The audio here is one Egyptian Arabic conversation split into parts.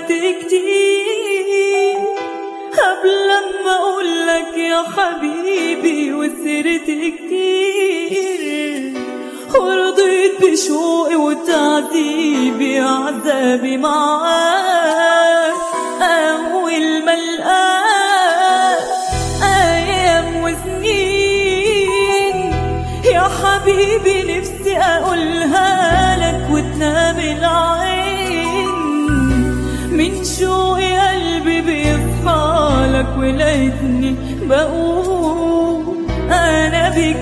فكرت كتير قبل لما اقولك يا حبيبي وسرت كتير ورضيت بشوقي وتعذيبي عذابي معاك أول ما القاك أيام وسنين يا حبيبي نفسي أقولها لك وتنام العين من شوقي قلبي بيصحى لك ولقيتني بقول أنا بيك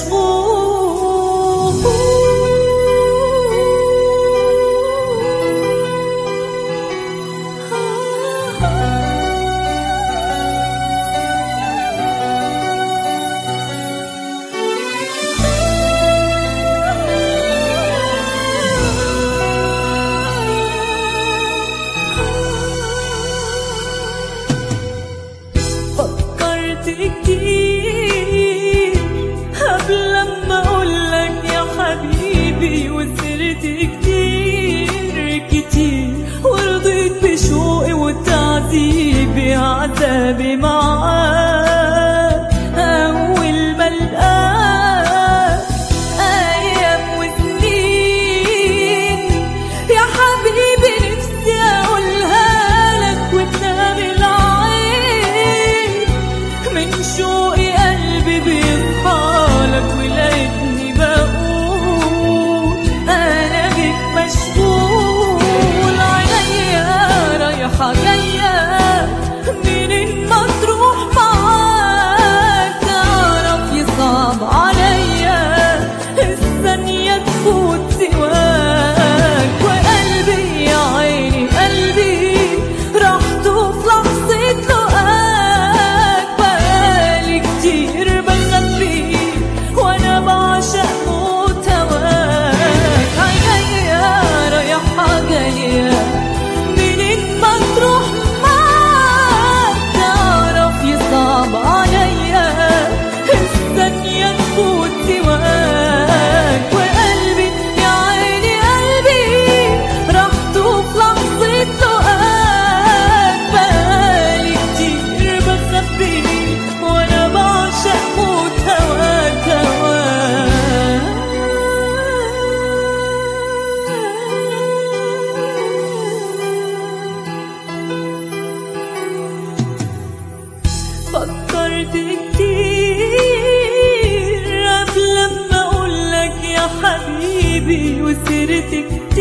فكرت كتير قبل لما اقولك يا حبيبي وسرت كتير كتير ورضيت بشوقي وتعذيبي عذابي معاك اول ما القاك ايام وسنين يا حبيبي نفسي اقولها لك وتنام العين من شوقي قلبي بيصحالك ولقيتني بقول انا بيك مشغول عينيا رايحه جايه منين ما تروح معاك تعرف يصعب عليا الثانيه تفوت سواك وقلبي يا عيني قلبي راحته في لحظه لقاك بقالي كتير بخبي وانا بعشق موت هواك عينيا رايحه جايه منين ما تروح معاك تعرف يصعب عليا الثانية تفوت سواك وقلبي يا عيني قلبي راحته في لحظة لقاك بقالي كتير بخبي وانا بعشق موت هواك فكرت كتير قبل لما اقولك يا حبيبي وسرت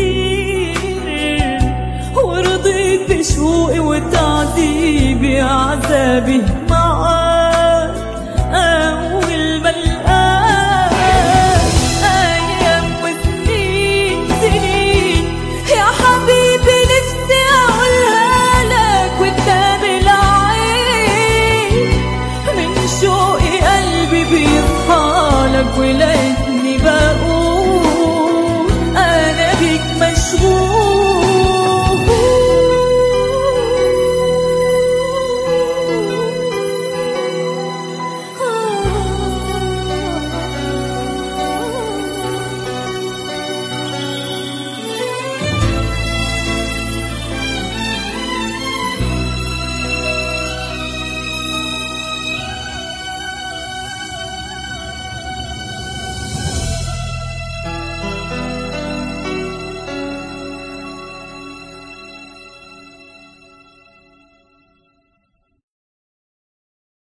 كتير ورضيت بشوقي وتعذيبي عذابي معاك اول ما القاك ايام وسنين سنين يا حبيبي نفسي اقولها لك قدام العين من شوقي قلبي بيصحى لك ولا